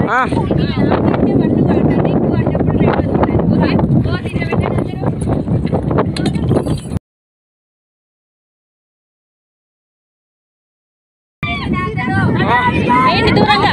ఆ, ఏంటి దూరంగా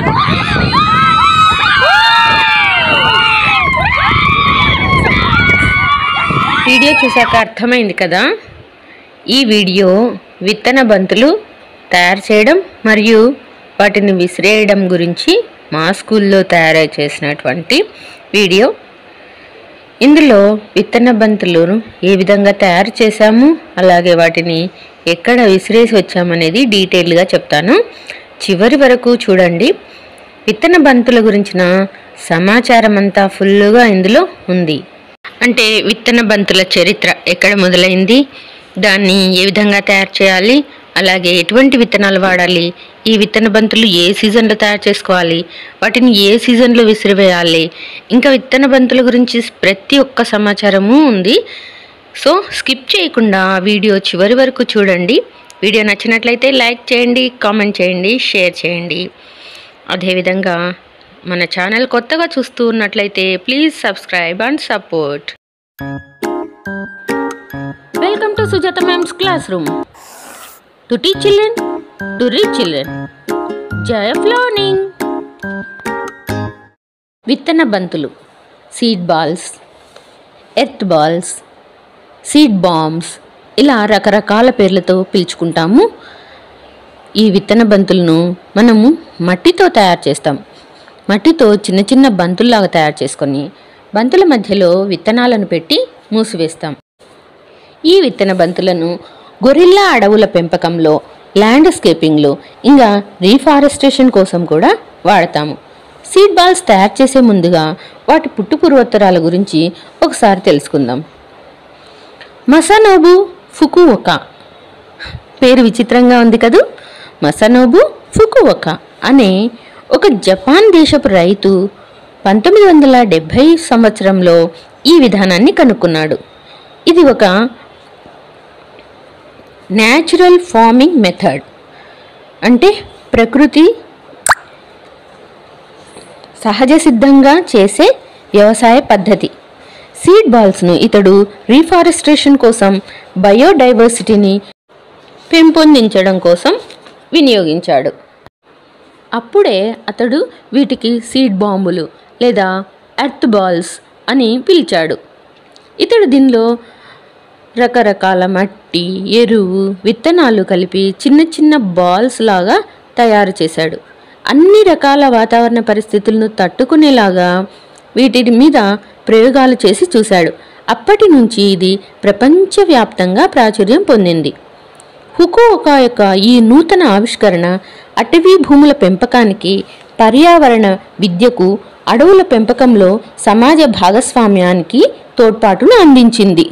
వీడియో చూశాక అర్థమైంది కదా ఈ వీడియో విత్తన బంతులు తయారు చేయడం మరియు వాటిని విసిరేయడం గురించి మా స్కూల్లో తయారు చేసినటువంటి వీడియో ఇందులో విత్తన బంతులను ఏ విధంగా తయారు చేశాము అలాగే వాటిని ఎక్కడ విసిరేసి వచ్చామనేది డీటెయిల్గా చెప్తాను చివరి వరకు చూడండి విత్తన బంతుల గురించిన సమాచారం అంతా ఫుల్గా ఇందులో ఉంది అంటే విత్తన బంతుల చరిత్ర ఎక్కడ మొదలైంది దాన్ని ఏ విధంగా తయారు చేయాలి అలాగే ఎటువంటి విత్తనాలు వాడాలి ఈ విత్తన బంతులు ఏ సీజన్లో తయారు చేసుకోవాలి వాటిని ఏ సీజన్లో విసిరివేయాలి ఇంకా విత్తన బంతుల గురించి ప్రతి ఒక్క సమాచారము ఉంది సో స్కిప్ చేయకుండా వీడియో చివరి వరకు చూడండి వీడియో నచ్చినట్లయితే లైక్ చేయండి కామెంట్ చేయండి షేర్ చేయండి అదేవిధంగా మన ఛానల్ కొత్తగా చూస్తూ ఉన్నట్లయితే please subscribe and support welcome to Sujatha ma'am's classroom to teach children to reach children joy of learning విత్తన బంతులు seed balls earth balls seed bombs ఇలా రకరకాల పేర్లతో పిలుచుకుంటాము ఈ విత్తన బంతులను మనము మట్టితో తయారు చేస్తాం మట్టితో చిన్న చిన్న బంతుల్లాగా తయారు చేసుకొని బంతుల మధ్యలో విత్తనాలను పెట్టి మూసివేస్తాం ఈ విత్తన బంతులను గొరిల్లా అడవుల పెంపకంలో ల్యాండ్స్కేపింగ్లో ఇంకా రీఫారెస్టేషన్ కోసం కూడా వాడతాము సీడ్ బాల్స్ తయారు చేసే ముందుగా వాటి పుట్టుపూర్వోత్తరాల గురించి ఒకసారి తెలుసుకుందాం మసనోబు ఫుకువకా పేరు విచిత్రంగా ఉంది కదూ మసనోబు ఫుకువక అనే ఒక జపాన్ దేశపు రైతు పంతొమ్మిది వందల డెబ్భై సంవత్సరంలో ఈ విధానాన్ని కనుక్కున్నాడు ఇది ఒక న్యాచురల్ ఫార్మింగ్ మెథడ్ అంటే ప్రకృతి సహజ సిద్ధంగా చేసే వ్యవసాయ పద్ధతి సీడ్ బాల్స్ను ఇతడు రీఫారెస్ట్రేషన్ కోసం బయోడైవర్సిటీని పెంపొందించడం కోసం వినియోగించాడు అప్పుడే అతడు వీటికి సీడ్ బాంబులు లేదా ఎర్త్ బాల్స్ అని పిలిచాడు ఇతడు దీనిలో రకరకాల మట్టి ఎరువు విత్తనాలు కలిపి చిన్న చిన్న బాల్స్ లాగా తయారు చేశాడు అన్ని రకాల వాతావరణ పరిస్థితులను తట్టుకునేలాగా వీటి మీద ప్రయోగాలు చేసి చూశాడు అప్పటి నుంచి ఇది ప్రపంచవ్యాప్తంగా ప్రాచుర్యం పొందింది హుకోకా యొక్క ఈ నూతన ఆవిష్కరణ అటవీ భూముల పెంపకానికి పర్యావరణ విద్యకు అడవుల పెంపకంలో సమాజ భాగస్వామ్యానికి తోడ్పాటును అందించింది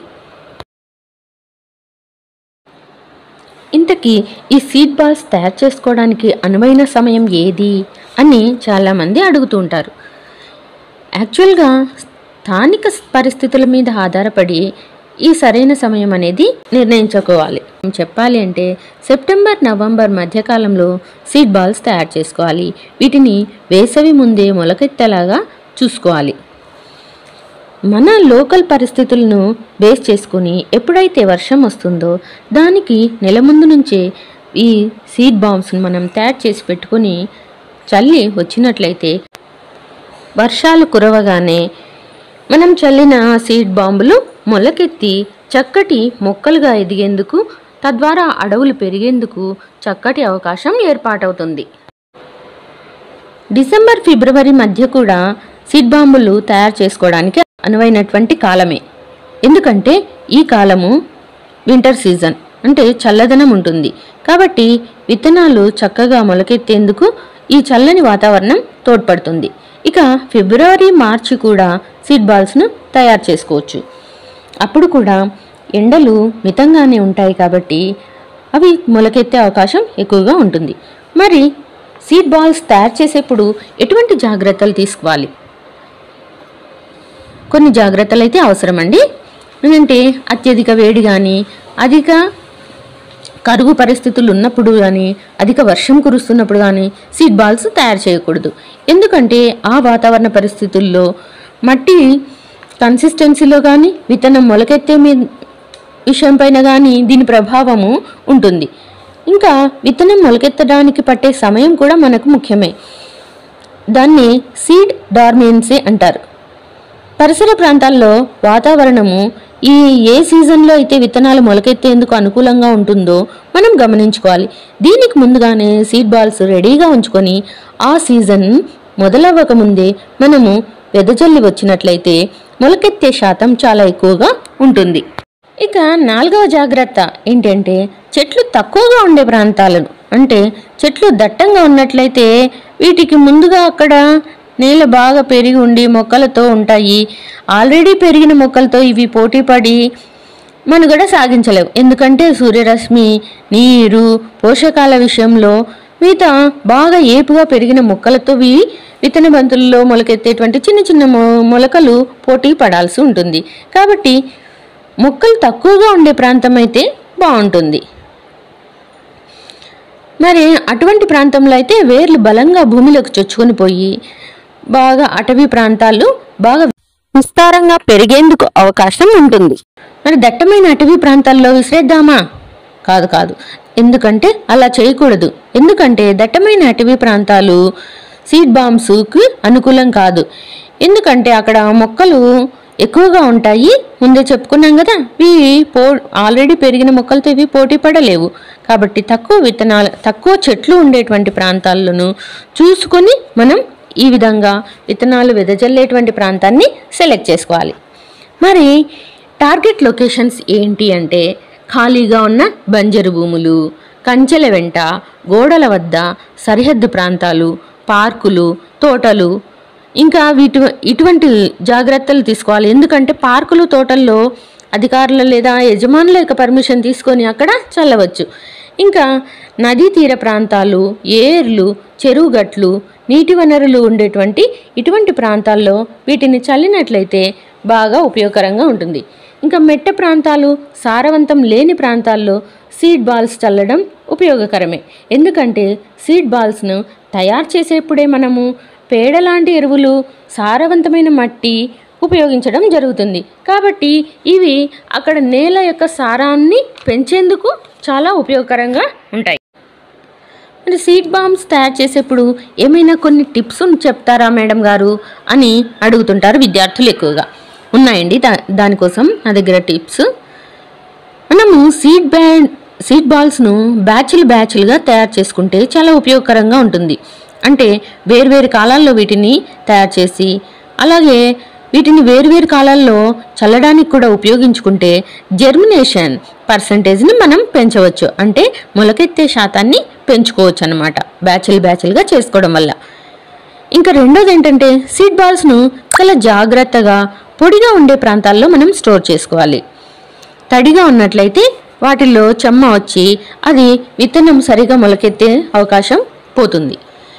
ఇంతకీ ఈ సీడ్ బాల్స్ తయారు చేసుకోవడానికి అనువైన సమయం ఏది అని చాలామంది అడుగుతూ ఉంటారు యాక్చువల్గా స్థానిక పరిస్థితుల మీద ఆధారపడి ఈ సరైన సమయం అనేది నిర్ణయించుకోవాలి చెప్పాలి అంటే సెప్టెంబర్ నవంబర్ మధ్యకాలంలో సీడ్ బాల్స్ తయారు చేసుకోవాలి వీటిని వేసవి ముందే మొలకెత్తేలాగా చూసుకోవాలి మన లోకల్ పరిస్థితులను బేస్ చేసుకుని ఎప్పుడైతే వర్షం వస్తుందో దానికి నెల ముందు నుంచే ఈ సీడ్ బాంబ్స్ని మనం తయారు చేసి పెట్టుకొని చల్లి వచ్చినట్లయితే వర్షాలు కురవగానే మనం చల్లిన సీడ్ బాంబులు మొలకెత్తి చక్కటి మొక్కలుగా ఎదిగేందుకు తద్వారా అడవులు పెరిగేందుకు చక్కటి అవకాశం ఏర్పాటవుతుంది డిసెంబర్ ఫిబ్రవరి మధ్య కూడా సీడ్ బాంబులు తయారు చేసుకోవడానికి అనువైనటువంటి కాలమే ఎందుకంటే ఈ కాలము వింటర్ సీజన్ అంటే చల్లదనం ఉంటుంది కాబట్టి విత్తనాలు చక్కగా మొలకెత్తేందుకు ఈ చల్లని వాతావరణం తోడ్పడుతుంది ఇక ఫిబ్రవరి మార్చి కూడా సీడ్ బాల్స్ను తయారు చేసుకోవచ్చు అప్పుడు కూడా ఎండలు మితంగానే ఉంటాయి కాబట్టి అవి మొలకెత్తే అవకాశం ఎక్కువగా ఉంటుంది మరి సీడ్ బాల్స్ తయారు చేసేప్పుడు ఎటువంటి జాగ్రత్తలు తీసుకోవాలి కొన్ని జాగ్రత్తలు అయితే అవసరమండి ఎందుకంటే అత్యధిక వేడి కానీ అధిక కరువు పరిస్థితులు ఉన్నప్పుడు కానీ అధిక వర్షం కురుస్తున్నప్పుడు కానీ సీడ్ బాల్స్ తయారు చేయకూడదు ఎందుకంటే ఆ వాతావరణ పరిస్థితుల్లో మట్టి కన్సిస్టెన్సీలో కానీ విత్తనం మొలకెత్తే మీ విషయం పైన కానీ దీని ప్రభావము ఉంటుంది ఇంకా విత్తనం మొలకెత్తడానికి పట్టే సమయం కూడా మనకు ముఖ్యమే దాన్ని సీడ్ డార్మెన్సీ అంటారు పరిసర ప్రాంతాల్లో వాతావరణము ఈ ఏ సీజన్లో అయితే విత్తనాలు మొలకెత్తేందుకు అనుకూలంగా ఉంటుందో మనం గమనించుకోవాలి దీనికి ముందుగానే సీడ్ బాల్స్ రెడీగా ఉంచుకొని ఆ సీజన్ మొదలవ్వక ముందే మనము వెదజల్లి వచ్చినట్లయితే మొలకెత్తే శాతం చాలా ఎక్కువగా ఉంటుంది ఇక నాలుగవ జాగ్రత్త ఏంటంటే చెట్లు తక్కువగా ఉండే ప్రాంతాలను అంటే చెట్లు దట్టంగా ఉన్నట్లయితే వీటికి ముందుగా అక్కడ నేల బాగా పెరిగి ఉండి మొక్కలతో ఉంటాయి ఆల్రెడీ పెరిగిన మొక్కలతో ఇవి పోటీపడి మనుగడ సాగించలేవు ఎందుకంటే సూర్యరశ్మి నీరు పోషకాల విషయంలో మిగతా బాగా ఏపుగా పెరిగిన మొక్కలతో ఇవి విత్తన బంతుల్లో మొలకెత్తేటువంటి చిన్న చిన్న మొ- మొలకలు పోటీ పడాల్సి ఉంటుంది కాబట్టి మొక్కలు తక్కువగా ఉండే ప్రాంతం అయితే బాగుంటుంది మరి అటువంటి ప్రాంతంలో అయితే వేర్లు బలంగా భూమిలోకి చొచ్చుకొని పోయి బాగా అటవీ ప్రాంతాలు బాగా విస్తారంగా పెరిగేందుకు అవకాశం ఉంటుంది మరి దట్టమైన అటవీ ప్రాంతాల్లో విసిరేద్దామా కాదు కాదు ఎందుకంటే అలా చేయకూడదు ఎందుకంటే దట్టమైన అటవీ ప్రాంతాలు సీడ్ బాంబ్స్కి అనుకూలం కాదు ఎందుకంటే అక్కడ మొక్కలు ఎక్కువగా ఉంటాయి ముందే చెప్పుకున్నాం కదా ఇవి పో ఆల్రెడీ పెరిగిన మొక్కలతో ఇవి పోటీ పడలేవు కాబట్టి తక్కువ విత్తనాలు తక్కువ చెట్లు ఉండేటువంటి ప్రాంతాలను చూసుకొని మనం ఈ విధంగా విత్తనాలు వెదజల్లేటువంటి ప్రాంతాన్ని సెలెక్ట్ చేసుకోవాలి మరి టార్గెట్ లొకేషన్స్ ఏంటి అంటే ఖాళీగా ఉన్న బంజరు భూములు కంచెల వెంట గోడల వద్ద సరిహద్దు ప్రాంతాలు పార్కులు తోటలు ఇంకా వీటి ఇటువంటి జాగ్రత్తలు తీసుకోవాలి ఎందుకంటే పార్కులు తోటల్లో అధికారులు లేదా యజమానుల యొక్క పర్మిషన్ తీసుకొని అక్కడ చల్లవచ్చు ఇంకా నదీ తీర ప్రాంతాలు ఏర్లు చెరువు గట్లు నీటి వనరులు ఉండేటువంటి ఇటువంటి ప్రాంతాల్లో వీటిని చల్లినట్లయితే బాగా ఉపయోగకరంగా ఉంటుంది ఇంకా మెట్ట ప్రాంతాలు సారవంతం లేని ప్రాంతాల్లో సీడ్ బాల్స్ చల్లడం ఉపయోగకరమే ఎందుకంటే సీడ్ బాల్స్ను తయారు చేసేప్పుడే మనము పేడ లాంటి ఎరువులు సారవంతమైన మట్టి ఉపయోగించడం జరుగుతుంది కాబట్టి ఇవి అక్కడ నేల యొక్క సారాన్ని పెంచేందుకు చాలా ఉపయోగకరంగా ఉంటాయి మరి సీడ్ బాంబ్స్ తయారు చేసేప్పుడు ఏమైనా కొన్ని టిప్స్ చెప్తారా మేడం గారు అని అడుగుతుంటారు విద్యార్థులు ఎక్కువగా ఉన్నాయండి దా దానికోసం నా దగ్గర టిప్స్ మనము సీడ్ బ్యాండ్ సీడ్ బాల్స్ను బ్యాచ్లు బ్యాచ్లుగా తయారు చేసుకుంటే చాలా ఉపయోగకరంగా ఉంటుంది అంటే వేర్వేరు కాలాల్లో వీటిని తయారు చేసి అలాగే వీటిని వేరువేరు కాలాల్లో చల్లడానికి కూడా ఉపయోగించుకుంటే జర్మినేషన్ పర్సంటేజ్ని మనం పెంచవచ్చు అంటే మొలకెత్తే శాతాన్ని పెంచుకోవచ్చు అనమాట బ్యాచ్లు బ్యాచ్లుగా చేసుకోవడం వల్ల ఇంకా రెండోది ఏంటంటే సీడ్ బాల్స్ను చాలా జాగ్రత్తగా పొడిగా ఉండే ప్రాంతాల్లో మనం స్టోర్ చేసుకోవాలి తడిగా ఉన్నట్లయితే వాటిల్లో చెమ్మ వచ్చి అది విత్తనం సరిగా మొలకెత్తే అవకాశం పోతుంది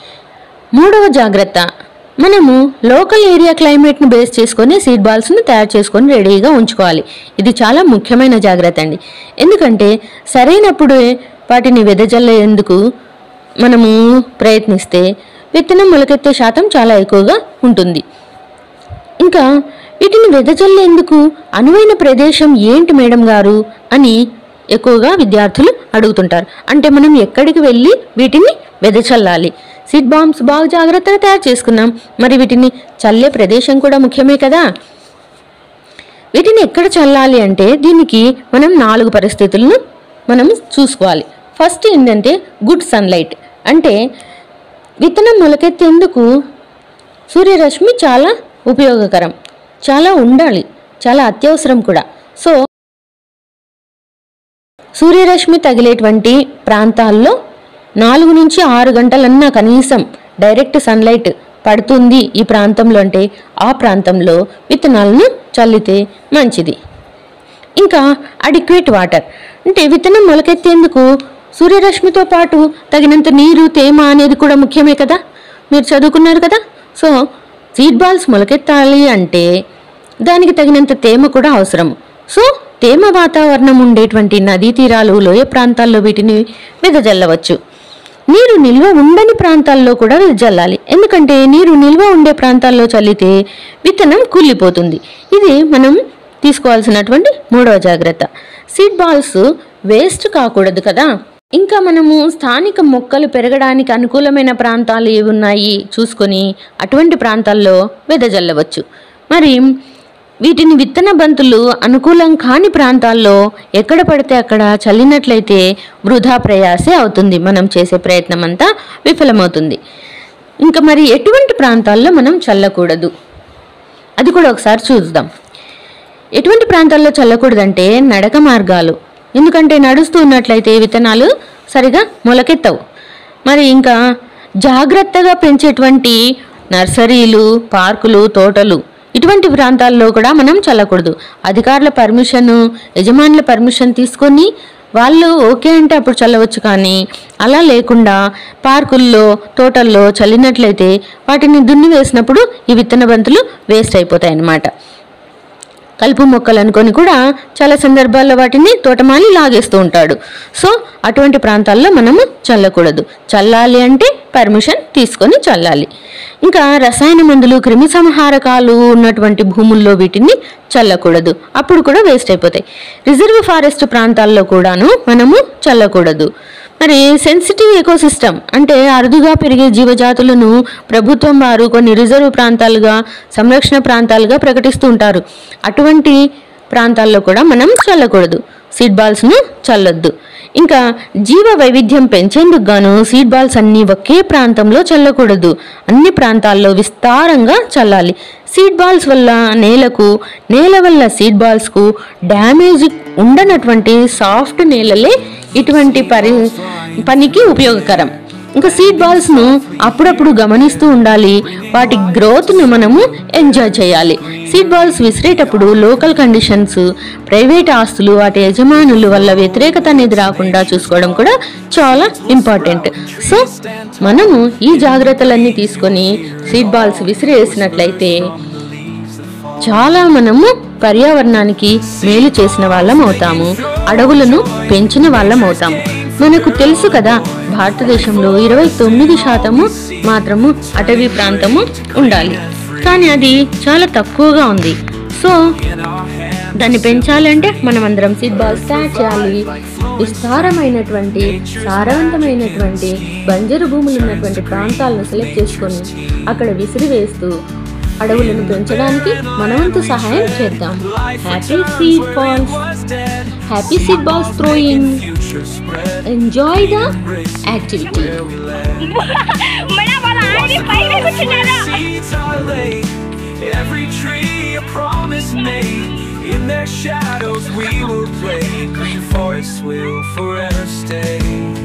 మూడవ జాగ్రత్త మనము లోకల్ ఏరియా క్లైమేట్ను బేస్ చేసుకొని సీడ్ బాల్స్ను తయారు చేసుకొని రెడీగా ఉంచుకోవాలి ఇది చాలా ముఖ్యమైన జాగ్రత్త అండి ఎందుకంటే సరైనప్పుడు వాటిని వెదజల్లేందుకు మనము ప్రయత్నిస్తే విత్తనం మొలకెత్తే శాతం చాలా ఎక్కువగా ఉంటుంది ఇంకా వీటిని వెదజల్లేందుకు అనువైన ప్రదేశం ఏంటి మేడం గారు అని ఎక్కువగా విద్యార్థులు అడుగుతుంటారు అంటే మనం ఎక్కడికి వెళ్ళి వీటిని వెదచల్లాలి సీడ్ బాంబ్స్ బాగా జాగ్రత్తగా తయారు చేసుకున్నాం మరి వీటిని చల్లే ప్రదేశం కూడా ముఖ్యమే కదా వీటిని ఎక్కడ చల్లాలి అంటే దీనికి మనం నాలుగు పరిస్థితులను మనం చూసుకోవాలి ఫస్ట్ ఏంటంటే గుడ్ సన్లైట్ అంటే విత్తనం మొలకెత్తేందుకు సూర్యరశ్మి చాలా ఉపయోగకరం చాలా ఉండాలి చాలా అత్యవసరం కూడా సో సూర్యరశ్మి తగిలేటువంటి ప్రాంతాల్లో నాలుగు నుంచి ఆరు గంటలన్నా కనీసం డైరెక్ట్ సన్లైట్ పడుతుంది ఈ ప్రాంతంలో అంటే ఆ ప్రాంతంలో విత్తనాలను చల్లితే మంచిది ఇంకా అడిక్వేట్ వాటర్ అంటే విత్తనం మొలకెత్తేందుకు సూర్యరశ్మితో పాటు తగినంత నీరు తేమ అనేది కూడా ముఖ్యమే కదా మీరు చదువుకున్నారు కదా సో సీడ్ బాల్స్ మొలకెత్తాలి అంటే దానికి తగినంత తేమ కూడా అవసరం సో తేమ వాతావరణం ఉండేటువంటి నదీ తీరాలు లోయ ప్రాంతాల్లో వీటిని వెదజల్లవచ్చు నీరు నిల్వ ఉండని ప్రాంతాల్లో కూడా వెదజల్లాలి ఎందుకంటే నీరు నిల్వ ఉండే ప్రాంతాల్లో చల్లితే విత్తనం కుళ్ళిపోతుంది ఇది మనం తీసుకోవాల్సినటువంటి మూడవ జాగ్రత్త సీడ్ బాల్స్ వేస్ట్ కాకూడదు కదా ఇంకా మనము స్థానిక మొక్కలు పెరగడానికి అనుకూలమైన ప్రాంతాలు ఏవి ఉన్నాయి చూసుకొని అటువంటి ప్రాంతాల్లో వెదజల్లవచ్చు మరి వీటిని విత్తన బంతులు అనుకూలం కాని ప్రాంతాల్లో ఎక్కడ పడితే అక్కడ చల్లినట్లయితే వృధా ప్రయాసే అవుతుంది మనం చేసే ప్రయత్నం అంతా విఫలమవుతుంది ఇంకా మరి ఎటువంటి ప్రాంతాల్లో మనం చల్లకూడదు అది కూడా ఒకసారి చూద్దాం ఎటువంటి ప్రాంతాల్లో చల్లకూడదంటే నడక మార్గాలు ఎందుకంటే నడుస్తూ ఉన్నట్లయితే విత్తనాలు సరిగా మొలకెత్తవు మరి ఇంకా జాగ్రత్తగా పెంచేటువంటి నర్సరీలు పార్కులు తోటలు ఇటువంటి ప్రాంతాల్లో కూడా మనం చల్లకూడదు అధికారుల పర్మిషన్ యజమానుల పర్మిషన్ తీసుకొని వాళ్ళు ఓకే అంటే అప్పుడు చల్లవచ్చు కానీ అలా లేకుండా పార్కుల్లో తోటల్లో చల్లినట్లయితే వాటిని దున్ని వేసినప్పుడు ఈ విత్తన బంతులు వేస్ట్ అయిపోతాయి అన్నమాట కలుపు మొక్కలు అనుకొని కూడా చాలా సందర్భాల్లో వాటిని తోటమాలి లాగేస్తూ ఉంటాడు సో అటువంటి ప్రాంతాల్లో మనము చల్లకూడదు చల్లాలి అంటే పర్మిషన్ తీసుకొని చల్లాలి ఇంకా రసాయన మందులు క్రిమి సంహారకాలు ఉన్నటువంటి భూముల్లో వీటిని చల్లకూడదు అప్పుడు కూడా వేస్ట్ అయిపోతాయి రిజర్వ్ ఫారెస్ట్ ప్రాంతాల్లో కూడాను మనము చల్లకూడదు మరి సెన్సిటివ్ ఎకోసిస్టమ్ అంటే అరుదుగా పెరిగే జీవజాతులను ప్రభుత్వం వారు కొన్ని రిజర్వ్ ప్రాంతాలుగా సంరక్షణ ప్రాంతాలుగా ప్రకటిస్తూ ఉంటారు అటువంటి ప్రాంతాల్లో కూడా మనం చల్లకూడదు సీడ్ బాల్స్ను చల్లొద్దు ఇంకా జీవ వైవిధ్యం పెంచేందుకు గాను సీడ్ బాల్స్ అన్ని ఒకే ప్రాంతంలో చల్లకూడదు అన్ని ప్రాంతాల్లో విస్తారంగా చల్లాలి సీడ్ బాల్స్ వల్ల నేలకు నేల వల్ల సీడ్ బాల్స్కు డ్యామేజ్ ఉండనటువంటి సాఫ్ట్ నేలలే ఇటువంటి పరి పనికి ఉపయోగకరం ఇంకా సీడ్ బాల్స్ ను అప్పుడప్పుడు గమనిస్తూ ఉండాలి వాటి గ్రోత్ ను మనము ఎంజాయ్ చేయాలి సీడ్ బాల్స్ విసిరేటప్పుడు లోకల్ కండిషన్స్ ప్రైవేట్ ఆస్తులు వాటి యజమానులు వల్ల వ్యతిరేకత అనేది రాకుండా చూసుకోవడం కూడా చాలా ఇంపార్టెంట్ సో మనము ఈ జాగ్రత్తలన్నీ తీసుకొని సీడ్ బాల్స్ విసిరేసినట్లయితే చాలా మనము పర్యావరణానికి మేలు చేసిన వాళ్ళం అవుతాము అడవులను పెంచిన వాళ్ళం అవుతాము మనకు తెలుసు కదా భారతదేశంలో ఇరవై తొమ్మిది శాతము మాత్రము అటవీ ప్రాంతము ఉండాలి కానీ అది చాలా తక్కువగా ఉంది సో దాన్ని పెంచాలంటే మనం అందరం సీడ్ బాల్ స్టార్ట్ చేయాలి విస్తారమైనటువంటి సారవంతమైనటువంటి బంజరు భూములు ఉన్నటువంటి ప్రాంతాలను సెలెక్ట్ చేసుకొని అక్కడ విసిరి వేస్తూ అడవులను పెంచడానికి మనవంతు సహాయం చేద్దాం happy seed balls happy seed balls throwing enjoy the activity మన వాళ్ళ ఆడి పైన కూర్చున్నారా Seeds are laid, every tree a promise made. In their shadows we will play, green forests will forever stay.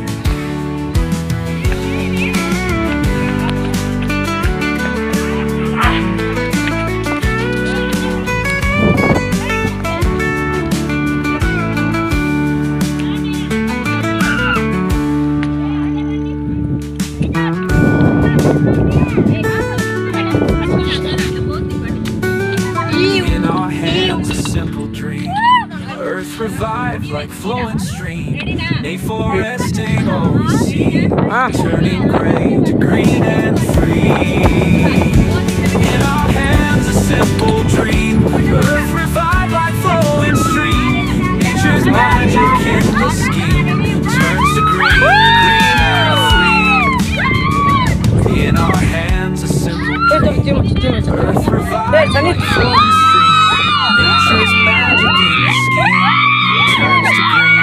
In our hands a simple dream, earth revived like flowing stream. Deforesting all we see, turning gray to green and free. In our hands a simple dream, earth revived like flowing stream. Nature's magic endless scheme turns to green, green and free. In our hands a simple dream, earth revived like flowing stream. Nature's magic endless scheme turns to green.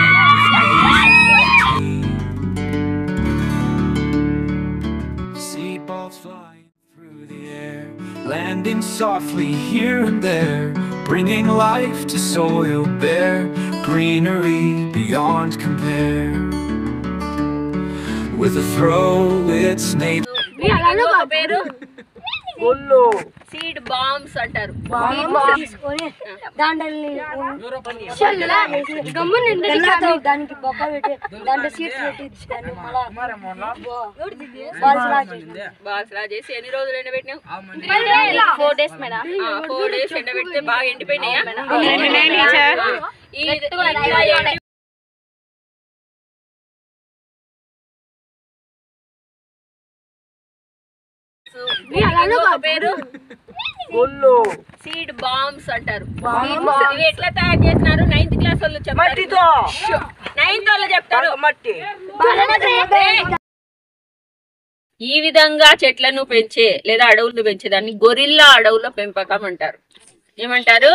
Seed balls flying through the air, landing softly here and there, bringing life to soil bare, greenery beyond compare. With a throw, it's nature. పేరు seed bombs అంటారు తీసుకొని దాంట్లో గమ్మున దానికి బొక్క పెట్టి దాంట్లో seats పెట్టి తీసుకొని మళ్ళా బాల్స్ లా చేసి బాల్స్ లా చేసి ఎన్ని రోజులు ఎండబెట్టినావు four days madam four days ఎండబెడితే బాగా ఎండిపోయినాయా ఈ- గట్టిగా ఇట్లా ఎండి- ఇంకొక పేరు సీడ్ బాంబ్స్ అంటారు ఇవి ఎట్లా తయారు చేసినారు నైన్త్ క్లాస్ వాళ్ళు చెప్తారు నైన్త్ వాళ్ళు చెప్తారు ఈ విధంగా చెట్లను పెంచే లేదా అడవులను పెంచేదాన్ని గొరిల్లా అడవుల పెంపకం అంటారు ఏమంటారు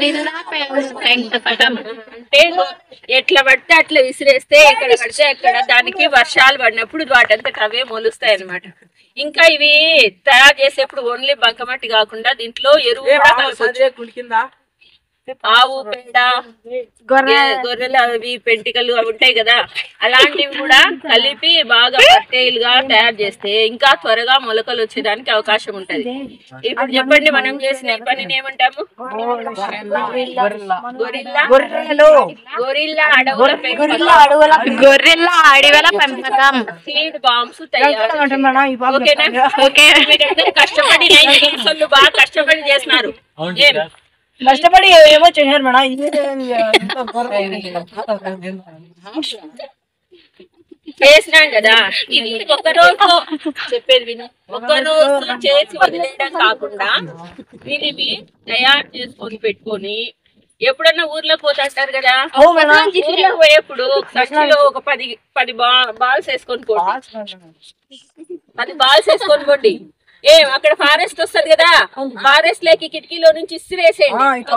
అంటే ఎట్లా పడితే అట్లా విసిరేస్తే ఎక్కడ పడితే అక్కడ దానికి వర్షాలు పడినప్పుడు వాటంతట అవే మొలుస్తాయి అన్నమాట ఇంకా ఇవి తయారు చేసేప్పుడు ఓన్లీ బంకమట్టి కాకుండా దీంట్లో ఎరువు కూడా కలపొచ్చు. ఆవు పేడ గే- గొర్రెలు అవి పెంటికలు అవి ఉంటాయి కదా అలాంటివి కూడా కలిపి బాగా పట్టేలుగా గా తయారు చేస్తే ఇంకా త్వరగా మొలకలు వచ్చేదానికి అవకాశం ఉంటది ఇప్పుడు చెప్పండి మనం చేసిన ఈ పనిని ఏమంటాము గొరిల్లా గొరిల్లా అడవుల పెంపకం గొర్రెల అడవుల పెంపకం సీడ్ బాంబ్స్ తయారు ఓకేనా ఓకే మీరందరూ కష్టపడి నైన్ ఇయర్స్ వాళ్ళు బాగా కష్టపడి చేస్తున్నారు ఏం? కష్టపడి ఏమో చేశారు మేడం ఇది చేసినాం కదా ఇది ఒక రోజులో చెప్పేది విని ఒక రోజులో చేసి వదిలేయడం కాకుండా వీటివి తయారు చేసుకొని పెట్టుకొని ఎప్పుడన్నా ఊర్లోకి పోతాంటారు కదా ఊర్లోకి పోయేప్పుడు ఒక సంచిలో ఒక పది పది బా బాల్స్ వేసుకొని పోండి పది బాల్స్ వేసుకొని పోండి ఏం అక్కడ ఫారెస్ట్ వస్తది కదా ఫారెస్ట్ లేకి కిటికీలో నుంచి ఇసిరేసేయండి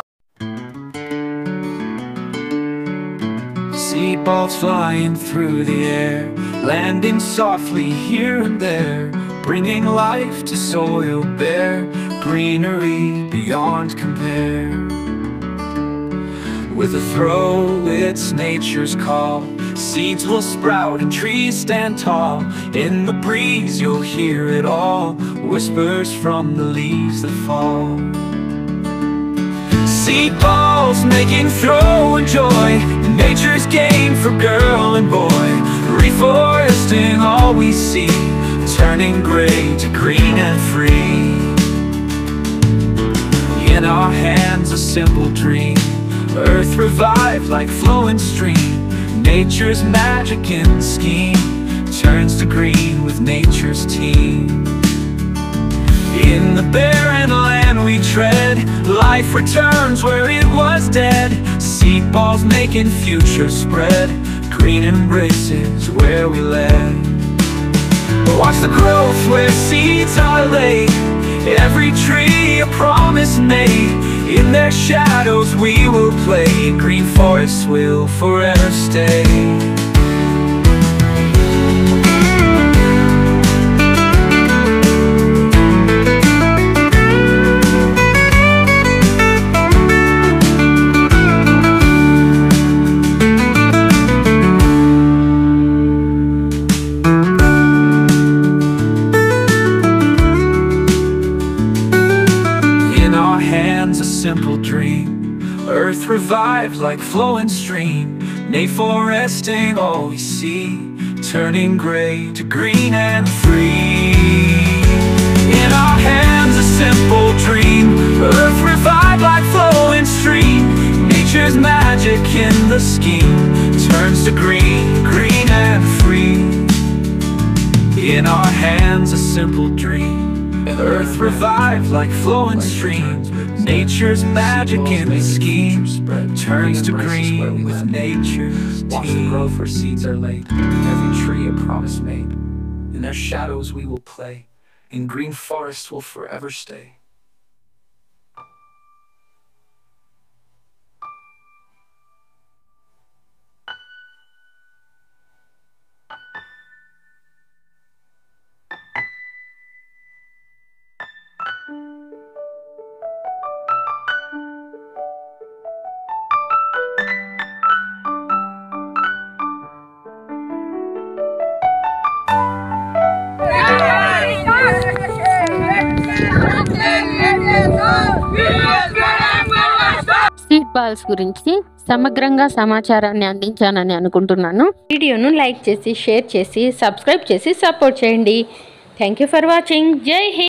Seed balls flying through the air, landing softly here and there, bringing life to soil bare, greenery beyond compare. With a throw, it's nature's call. Seeds will sprout and trees stand tall. In the breeze, you'll hear it all. Whispers from the leaves that fall. Seed balls making throw and joy. Nature's game for girl and boy. Reforesting all we see. Turning gray to green and free. In our hands, a simple dream. Earth revived like flowing stream. Nature's magic in scheme turns to green with nature's team. In the barren land we tread, life returns where it was dead. Seed balls making future spread, green embraces where we led. Watch the growth where seeds are laid, every tree a promise made. In their shadows we will play, green forests will forever stay. In our hands, a simple dream. Earth revived like flowing stream. Nay, foresting all we see, turning gray to green and free. In our hands, a simple dream. Earth revived like flowing stream. Nature's magic in the scheme turns to green, green and free. In our hands, a simple dream. Earth revived like flowing stream. Nature's magic in the scheme turns to green with nature's Watch the growth where seeds are laid. Every tree a promise made. In their shadows we will play. In green forests we'll forever stay. Balls గురించి సమగ్రంగా సమాచారాన్ని అందించానని అనుకుంటున్నాను వీడియోను like చేసి share చేసి subscribe చేసి support చేయండి thank you for watching జై హింద్